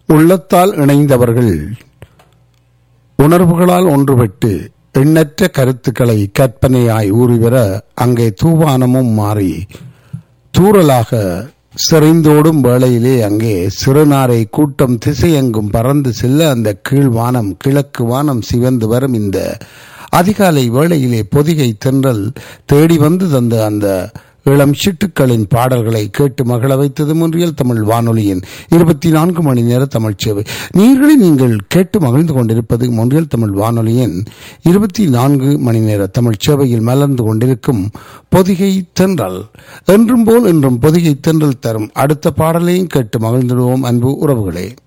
உள்ளத்தால் இணைந்தவர்கள் உணர்வுகளால் ஒன்றுபட்டு எண்ணற்ற கருத்துக்களை கற்பனையாய் ஊறிவர அங்கே தூவானமும் மாறி தூறலாக செறிந்தோடும் வேளையிலே அங்கே சிறுநாரை கூட்டம் திசையெங்கும் பறந்து செல்ல அந்த கீழ்வானம் கிழக்கு வானம் சிவந்து வரும் இந்த அதிகாலை வேளையிலே பொதிகை தென்றல் தேடி வந்து தந்த அந்த இளம் சிட்டுக்களின் பாடல்களை கேட்டு மகள வைத்தது முன்றியல் தமிழ் வானொலியின் இருபத்தி நான்கு மணி நேர தமிழ் சேவை நீர்களை நீங்கள் கேட்டு மகிழ்ந்து கொண்டிருப்பது முன்றியல் தமிழ் வானொலியின் இருபத்தி நான்கு மணி நேர தமிழ் சேவையில் மலர்ந்து கொண்டிருக்கும் பொதிகை தென்றல் என்றும் போல் என்றும் பொதிகை தென்றல் தரும் அடுத்த பாடலையும் கேட்டு மகிழ்ந்துடுவோம் அன்பு உறவுகளே